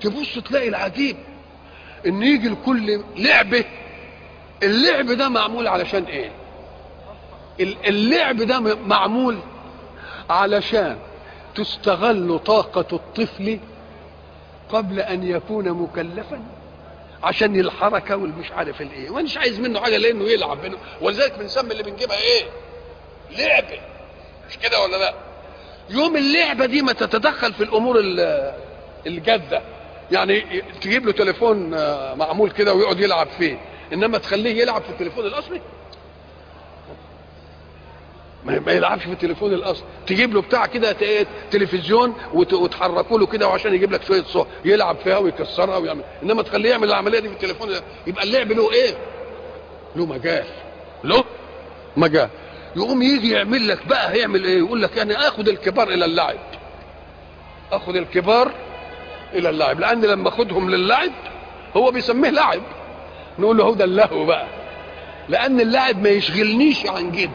تبص تلاقي العجيب ان يجي لكل لعبه اللعب ده معمول علشان ايه ال- اللعب ده م- معمول علشان تستغل طاقة الطفل قبل أن يكون مكلفا عشان الحركة والمش عارف الايه ومش عايز منه حاجة لأنه يلعب منه ولذلك بنسمي اللي بنجيبها ايه لعبة مش كده ولا لا يوم اللعبة دي ما تتدخل في الأمور ال- الجادة يعني تجيب له تليفون آه، معمول كده ويقعد يلعب فيه انما تخليه يلعب في التليفون الاصلي ما ما يلعبش في التليفون الاصلي تجيب له بتاع كده ت- تلفزيون وت- وتحركوا له كده وعشان يجيب لك شويه صور يلعب فيها ويكسرها ويعمل انما تخليه يعمل العمليه دي في التليفون يبقى اللعب له ايه له مجال له مجال يقوم يجي يعمل لك بقى هيعمل ايه يقول لك يعني اخد الكبار الى اللعب اخد الكبار الى اللعب لان لما اخدهم للعب هو بيسميه لعب نقول له هو ده اللهو بقى لان اللعب ما يشغلنيش عن جد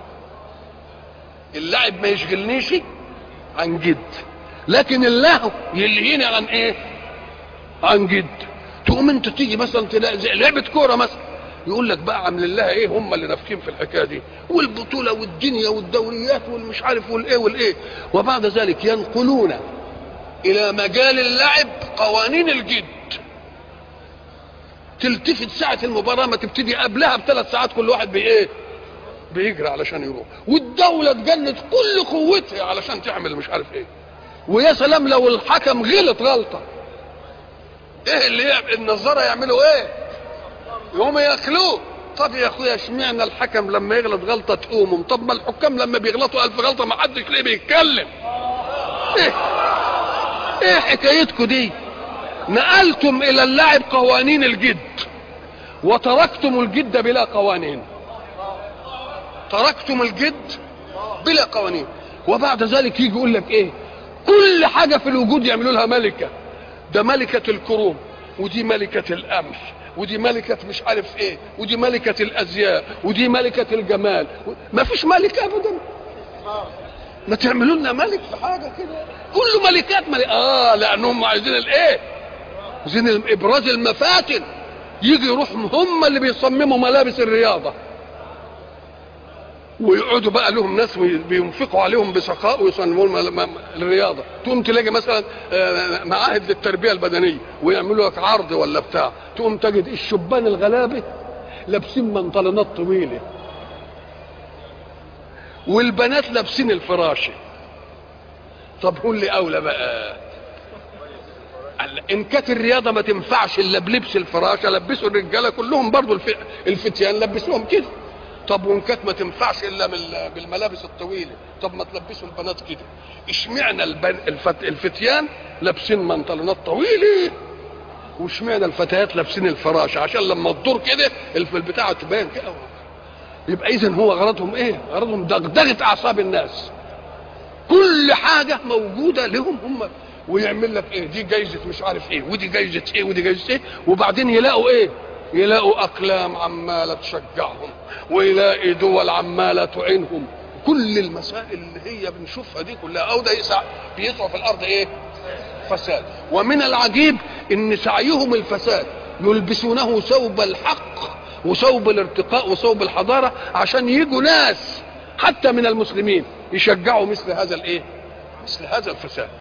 اللعب ما يشغلنيش عن جد لكن اللهو يلهيني عن ايه عن جد تقوم انت تيجي مثلا تلاقي زي لعبه كوره مثلا يقول لك بقى عاملين لها ايه هم اللي نافخين في الحكايه دي والبطوله والدنيا والدوريات والمش عارف والايه والايه وبعد ذلك ينقلون الى مجال اللعب قوانين الجد تلتفت ساعة المباراة ما تبتدي قبلها بثلاث ساعات كل واحد بإيه؟ بيجري علشان يروح والدولة تجند كل قوتها علشان تعمل مش عارف إيه ويا سلام لو الحكم غلط غلطة إيه اللي يعمل النظارة يعملوا إيه؟ يقوموا ياكلوه طب يا اخويا اشمعنى الحكم لما يغلط غلطه تقومهم طب ما الحكام لما بيغلطوا الف غلطه ما حدش ليه بيتكلم ايه ايه حكايتكم دي نقلتم الى اللعب قوانين الجد وتركتم الجد بلا قوانين تركتم الجد بلا قوانين وبعد ذلك يجي يقول لك ايه كل حاجه في الوجود يعملوا لها ملكه ده ملكه الكروم ودي ملكه القمح ودي ملكة مش عارف ايه ودي ملكة الازياء ودي ملكة الجمال ما فيش ملك ابدا ما تعملوا لنا ملك في حاجة كده كله ملكات ملك اه لانهم عايزين الايه عايزين ابراز المفاتن يجي يروح هم اللي بيصمموا ملابس الرياضة ويقعدوا بقى لهم ناس بينفقوا عليهم بسخاء ويصنعوا الم- م- الرياضه تقوم تلاقي مثلا آه، معاهد للتربيه البدنيه ويعملوا لك عرض ولا بتاع تقوم تجد الشبان الغلابه لابسين بنطلونات طويله والبنات لابسين الفراشه طب قول لي اولى بقى قال ان كانت الرياضه ما تنفعش الا بلبس الفراشه لبسوا الرجاله كلهم برضو الف... الفتيان لبسوهم كده طب وان كانت ما تنفعش الا بال- بالملابس الطويله طب ما تلبسوا البنات كده اشمعنى البن... الفت... الفتيان لابسين بنطلونات طويله واشمعنى الفتيات لابسين الفراشه عشان لما تدور كده الف- البتاعه تبان كده يبقى اذا هو غرضهم ايه غرضهم دغدغه اعصاب الناس كل حاجه موجوده لهم هم ويعمل لك ايه دي جايزه مش عارف ايه ودي جايزه ايه ودي جايزه ايه وبعدين يلاقوا ايه يلاقوا اقلام عماله تشجعهم ويلاقي دول عماله تعينهم كل المسائل اللي هي بنشوفها دي كلها او ده يسع بيسعوا في الارض ايه فساد ومن العجيب ان سعيهم الفساد يلبسونه ثوب الحق وثوب الارتقاء وثوب الحضاره عشان يجوا ناس حتى من المسلمين يشجعوا مثل هذا الايه مثل هذا الفساد